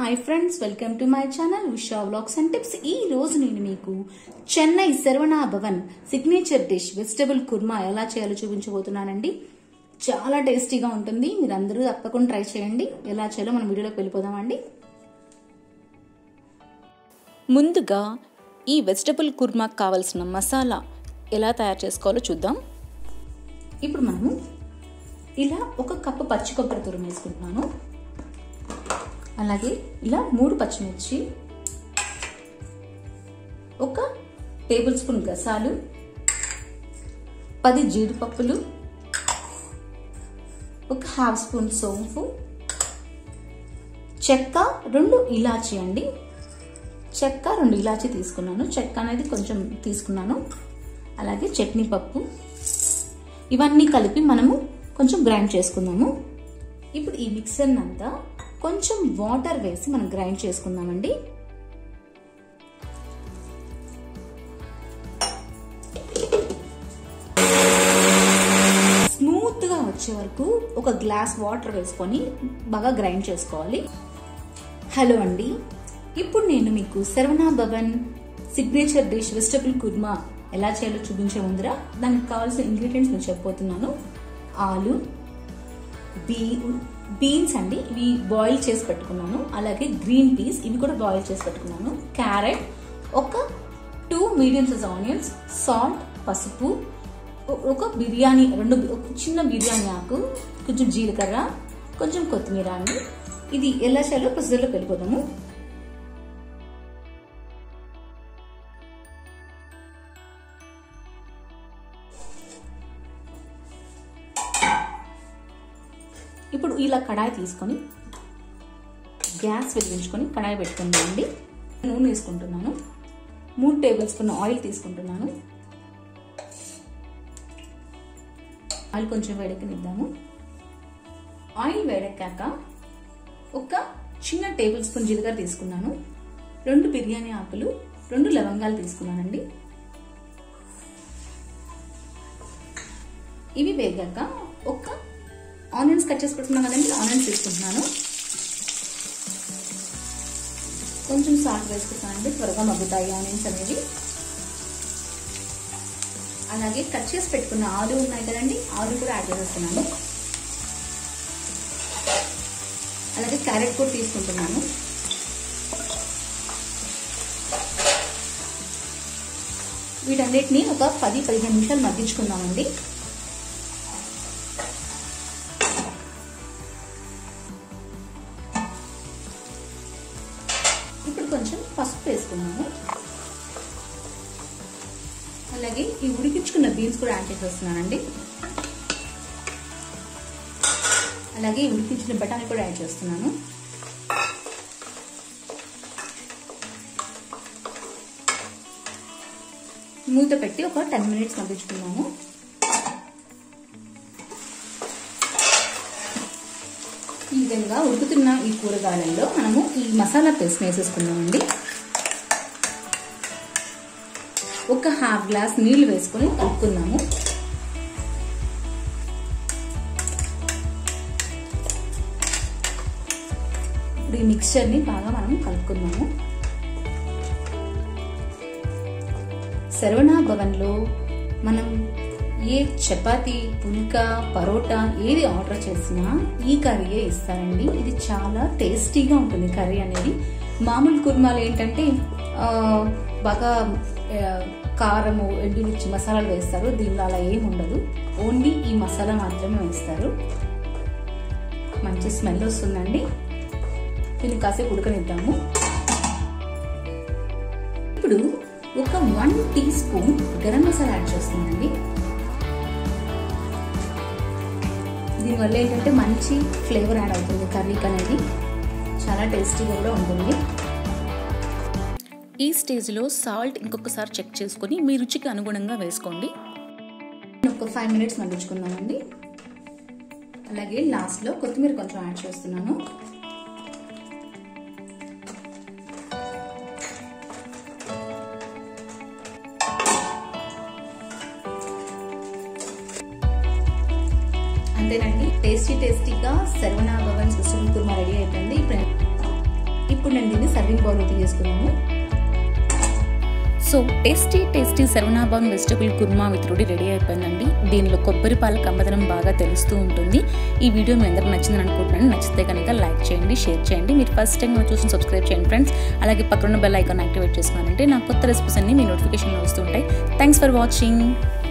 hi friends welcome to my channel Usha vlogs and tips ఈ రోజు నేను మీకు Chennai Saravana Bhavan signature dish vegetable kurma ఎలా చేయాలో చూపించబోతున్నానండి చాలా టేస్టీగా ఉంటుంది మీరు అందరూ తప్పకుండా ట్రై చేయండి ఎలా చేయాలో మనం వీడియోలోకి వెళ్ళిపోదామండి ముందుగా ఈ వెజిటబుల్ కుర్మాకు కావలసిన మసాలా ఎలా తయారు చేసుకోవాలో చూద్దాం ఇప్పుడు మనము ఇలా ఒక కప్పు పచ్చి కొబ్బరి తురుము వేసుకుంటున్నాను అలాగే ఇలా మూడు పచ్చిమిర్చి ఒక టేబుల్ స్పూన్ గసాలు పది జీడిపప్పులు ఒక హాఫ్ స్పూన్ సోంపు చెక్క రెండు ఇలాచీ అండి చెక్క రెండు ఇలాచీ తీసుకున్నాను చెక్క అనేది కొంచెం తీసుకున్నాను అలాగే చట్నీ పప్పు ఇవన్నీ కలిపి మనము కొంచెం గ్రైండ్ చేసుకుందాము ఇప్పుడు ఈ మిక్సర్ని అంతా కొంచెం వాటర్ వేసి మనం గ్రైండ్ చేసుకుందామండి స్మూత్ గా వచ్చే వరకు ఒక గ్లాస్ వాటర్ వేసుకొని బాగా గ్రైండ్ చేసుకోవాలి హలో అండి ఇప్పుడు నేను మీకు Saravana Bhavan signature dish vegetable kurma ఎలా చేయాలో చూపించే ముందర దానికి కావాల్సిన ఇంగ్రీడియంట్స్ నేను చెప్పబోతున్నాను ఆలు బీ బీన్స్ అండి ఇవి బాయిల్ చేసి పెట్టుకున్నాను అలాగే గ్రీన్ పీస్ ఇవి కూడా బాయిల్ చేసి పెట్టుకున్నాను క్యారెట్ ఒక two medium size onions salt పసుపు ఒక బిర్యానీ రెండు ఒక చిన్న బిర్యానీ ఆకు కొంచెం జీలకర్ర కొంచెం కొత్తిమీర అండి ఇది ఎలా చేయాలో ప్రొసీజర్లోకి వెళ్ళిపోదాము ఇప్పుడు ఇలా కడాయి తీసుకొని గ్యాస్ వెలిగించుకొని కడాయి పెట్టుకుందామండి నూనె వేసుకుంటున్నాను మూడు టేబుల్ స్పూన్ ఆయిల్ తీసుకుంటున్నాను ఆయిల్ కొంచెం వేడెక్కనిద్దాము ఆయిల్ వేడెక్కాక ఒక చిన్న టేబుల్ స్పూన్ జీలకర్ర తీసుకున్నాను రెండు బిర్యానీ ఆకులు రెండు లవంగాలు తీసుకున్నానండి ఇవి వేగాక ఒక ఆనియన్స్ కట్ చేసి పెట్టుకున్నాం కదండి ఆనియన్స్ తీసుకుంటున్నాను కొంచెం సాల్ట్ వేసుకుంటానండి త్వరగా మగ్గుతాయి ఆనియన్స్ అనేవి అలాగే కట్ చేసి పెట్టుకున్న ఆలు ఉన్నాయి కదండి ఆలు కూడా యాడ్ చేసేస్తున్నాను అలాగే క్యారెట్ కూడా తీసుకుంటున్నాను వీటన్నిటిని ఒక పది పదిహేను నిమిషాలు మగ్గించుకుందామండి ఇప్పుడు కొంచెం పసుపు వేసుకున్నాము అలాగే ఈ ఉడికించుకున్న బీన్స్ కూడా యాడ్ చేసేస్తున్నానండి అలాగే ఉడికించిన బఠానీ కూడా యాడ్ చేస్తున్నాను మూత పెట్టి ఒక టెన్ మినిట్స్ మగ్గించుకున్నాము ఈ విధంగా ఉడుకుతున్న ఈ కూరగాయలలో మనము ఈ మసాలా పేస్ట్ వేసేసుకుందామండి ఒక హాఫ్ గ్లాస్ నీళ్లు వేసుకొని కలుపుకుందాము ఇప్పుడు ఈ మిక్స్చర్ని బాగా మనం కలుపుకుందాము శరవణ భవన్లో మనం ఏ చపాతి పుల్కా పరోటా ఏది ఆర్డర్ చేసినా ఈ కర్రీయే ఇస్తారండి ఇది చాలా టేస్టీగా ఉంటుంది కర్రీ అనేది మామూలు కుర్మాలు ఏంటంటే బాగా కారము ఎండుమిర్చి మసాలాలు వేస్తారు దీనిలో అలా ఏం ఉండదు ఓన్లీ ఈ మసాలా మాత్రమే వేస్తారు మంచి స్మెల్ వస్తుందండి దీన్ని కాసేపు ఉడకనిద్దాము ఇప్పుడు ఒక one teaspoon garam masala add చేస్తుందండి దీనివల్ల ఏంటంటే మంచి ఫ్లేవర్ యాడ్ అవుతుంది కర్రీకి అనేది చాలా టేస్టీగా కూడా ఉంటుంది ఈ స్టేజ్లో సాల్ట్ ఇంకొకసారి చెక్ చేసుకొని మీ రుచికి అనుగుణంగా వేసుకోండి ఒక ఫైవ్ మినిట్స్ మగ్గించుకుందామండి అలాగే లాస్ట్లో కొత్తిమీర కొంచెం యాడ్ చేస్తున్నాను అంతేనండి టేస్టీ టేస్టీగా శరవణ భవన్ సుశ్రీ కుర్మా రెడీ అయిపోయింది ఇప్పుడు ఇప్పుడు నేను దీన్ని సర్వింగ్ బౌల్లో తీసేసుకున్నాను so tasty tasty Saravanabhavan vegetable kurma with roti ready అయిపోయిందండి దీనిలో కొబ్బరి పాల కమ్మదనం బాగా తెలుస్తూ ఉంటుంది ఈ వీడియో మీ అందరికి నచ్చిందని అనుకుంటున్నాను నచ్చితే కనుక లైక్ చేయండి షేర్ చేయండి మీరు ఫస్ట్ టైం మనం చూసి సబ్స్క్రైబ్ చేయండి ఫ్రెండ్స్ అలాగే పక్కన బెల్ ఐకాన్ యాక్టివేట్ చేసుకున్నారంటే నా కొత్త రెసిపీస్ అన్ని మీ నోటిఫికేషన్లో వస్తుంటాయి థ్యాంక్స్ ఫర్ వాచింగ్